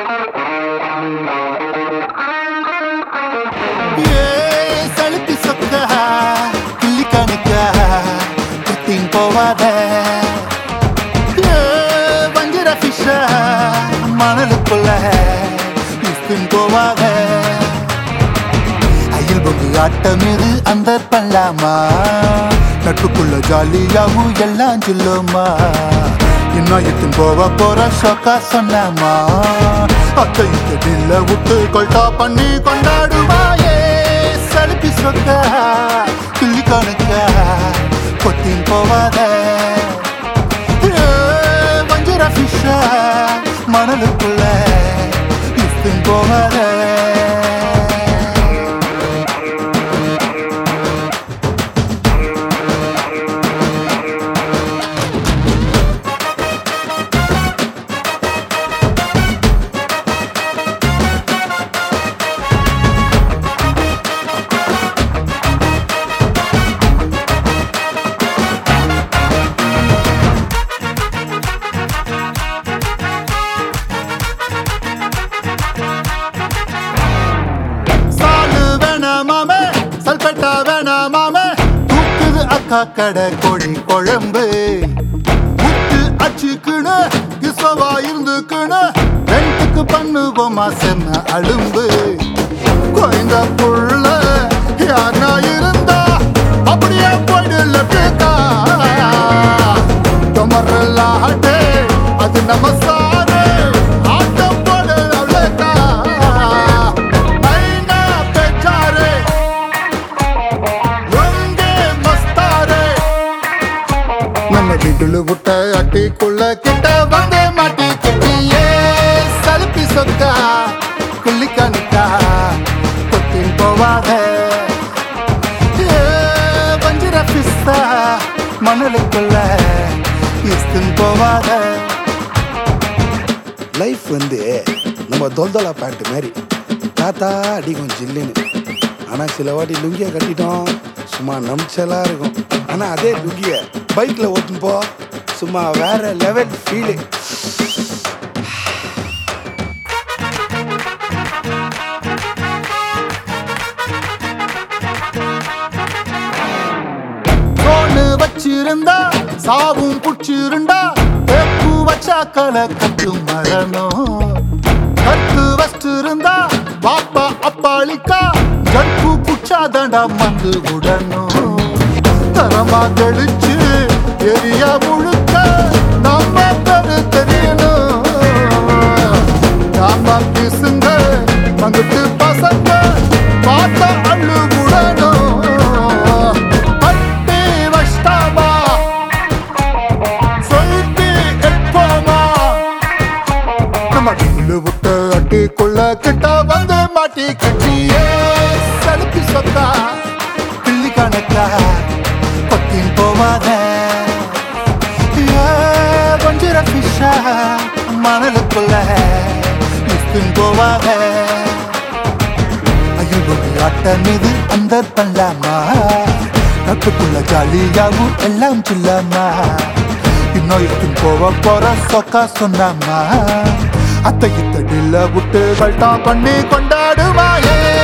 ஏ சலுப்பி சொக்க கிள்ளி கணக்க குத்தின் போவாத ஏ வஞ்சிர ஃபிஷ மணலுக்குள்ள இஸ்பின் போவாத அயில் பொங்கு ஆட்டம் இது அந்த பண்ணலாமா நட்புக்குள்ள ஜாலியாவும் எல்லாம் சொல்லுமா இன்னும் இட்டுன்னு போக போற ஷோக்கா சொன்னாமா அத்தை இதில் விட்டு கொல்டா பண்ணி கொண்டாடுவாயே சலுப்பி சொக்க கிள்ளி கணக்க கொத்தின் போவாத ஏ, வஞ்சிர ஃபிஷ மணலுக்குள்ள இஸ்பின் போவாத சாலு வேணாமாமே சல்பட்டா வேணாமாமே தூக்குது அக்கா கடை கோழி குழம்பு முட்டு அச்சுக்குன்னு கிசவா இருந்துக்குன்னு ரெண்டுக்கு பண்ணுவோமா செம்ம அழும்பு குழந்த புள்ள யாருனா இருந்தா அப்படியே போயிடல பேக்கா தொமரலாட்டே அது நம்ம சாரு ஆட்டம் போடு அவ்வளோக்கா மைனா பெச்சாரு ஒங்கே மஸ்தாரு நம்ம வீட்டுல விட்ட அட்டிக்குள்ள கிட்ட வந்து மாட்டி கிட்டியே சலுப்பி சொக்கா குள்ளி கணுக்கா கொத்தின் போவாத ஏ, வஞ்சிர பிஸ்தா மணலுக்குள்ள இஸ்தின் போவாத லைஃப் வந்து நம்ம தொல்தொலா பேண்ட் மாதிரி தாத்தா அடிக்கும் ஜில்லுன்னு ஆனால் சில வாட்டி லுங்கியை கட்டிட்டோம் சும்மா நம்ச்சலா இருக்கும் ஆனால் அதே லுங்கியை பைக்கில் ஓட்டுன்னு போ சும்மா வேற லெவல் ஃபீலு தோணு வச்சிருந்தா சாவும் புடிச்சிருந்தா தேப்பு வச்சா கலை கட்டு மரணம் கட்டு வச்சிருந்தா பாப்பா அப்பாளிக்கா ஜட்பு புச்சாதண்டா மந்து உடனும் தரமா கழிச்சு எரிய முழுக்க நம்ம பெரு தெரியணும் நாம கிசுங்க வந்துட்டு பசங்க பார்த்தா அள்ளு விடணும் பட்டி வஷ்டாமா சொல்லிட்டு எப்போமா நம்ம வீடு விட்டு அட்டிக்குள்ள கிட்ட வந்து மாட்டி கட்டியே சலுப்பி சொத்தா கிள்ளி கணக்கா கொத்தின் போவாத ஏ, வஞ்சிர ஃபிஷா மணலுக்குள்ள இஸ்பின் போவாத ஐயோ ஆட்டம் இது அந்த பண்ணலாமா நட்புக்குள்ள ஜாலியாவும் எல்லாம் சொல்லாமா இன்னும் இருக்கும் போக போற சொக்கா சொன்னாமா அத்தை இத்தடில விட்டு கல்டா பண்ணி கொண்டாடுவாயே